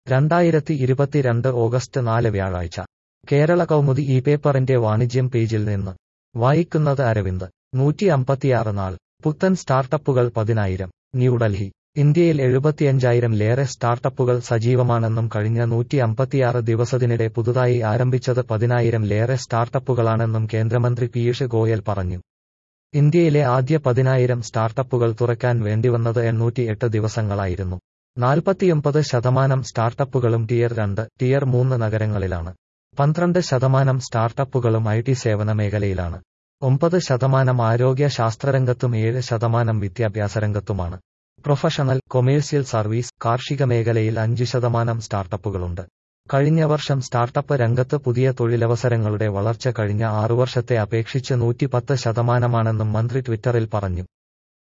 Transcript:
രണ്ടായിരത്തി ഇരുപത്തിരണ്ട് ഓഗസ്റ്റ് നാല് വ്യാഴാഴ്ച കേരള കൗമുദി ഈ പേപ്പറിന്റെ വാണിജ്യം പേജിൽ നിന്ന് വായിക്കുന്നത് അരവിന്ദ് നൂറ്റി അമ്പത്തിയാറ് നാൾ പുത്തൻ സ്റ്റാർട്ടപ്പുകൾ പതിനായിരം ന്യൂഡൽഹി ഇന്ത്യയിൽ എഴുപത്തിയഞ്ചായിരം ലേറെ സ്റ്റാർട്ടപ്പുകൾ സജീവമാണെന്നും കഴിഞ്ഞ നൂറ്റി അമ്പത്തിയാറ് ദിവസത്തിനിടെ പുതുതായി ആരംഭിച്ചത് പതിനായിരം ലേറെ സ്റ്റാർട്ടപ്പുകളാണെന്നും കേന്ദ്രമന്ത്രി പീയൂഷ് ഗോയൽ പറഞ്ഞു ഇന്ത്യയിലെ ആദ്യ പതിനായിരം സ്റ്റാർട്ടപ്പുകൾ തുറക്കാൻ വേണ്ടിവന്നത് എണ്ണൂറ്റിയെട്ട് ദിവസങ്ങളായിരുന്നു നാൽപ്പത്തിയൊമ്പത് ശതമാനം സ്റ്റാർട്ടപ്പുകളും ടിയർ രണ്ട് ടിയർ മൂന്ന് നഗരങ്ങളിലാണ് പന്ത്രണ്ട് ശതമാനം സ്റ്റാർട്ടപ്പുകളും ഐ ടി സേവന മേഖലയിലാണ് ഒമ്പത് ശതമാനം ആരോഗ്യ ശാസ്ത്രരംഗത്തും ഏഴ് ശതമാനം വിദ്യാഭ്യാസ രംഗത്തുമാണ് പ്രൊഫഷണൽ കൊമേഴ്സ്യൽ സർവീസ് കാർഷിക മേഖലയിൽ അഞ്ച് ശതമാനം സ്റ്റാർട്ടപ്പുകളുണ്ട് കഴിഞ്ഞ വർഷം സ്റ്റാർട്ടപ്പ് രംഗത്ത് പുതിയ തൊഴിലവസരങ്ങളുടെ വളർച്ച കഴിഞ്ഞ ആറു വർഷത്തെ അപേക്ഷിച്ച് നൂറ്റിപ്പത്ത് ശതമാനമാണെന്നും മന്ത്രി ട്വിറ്ററിൽ പറഞ്ഞു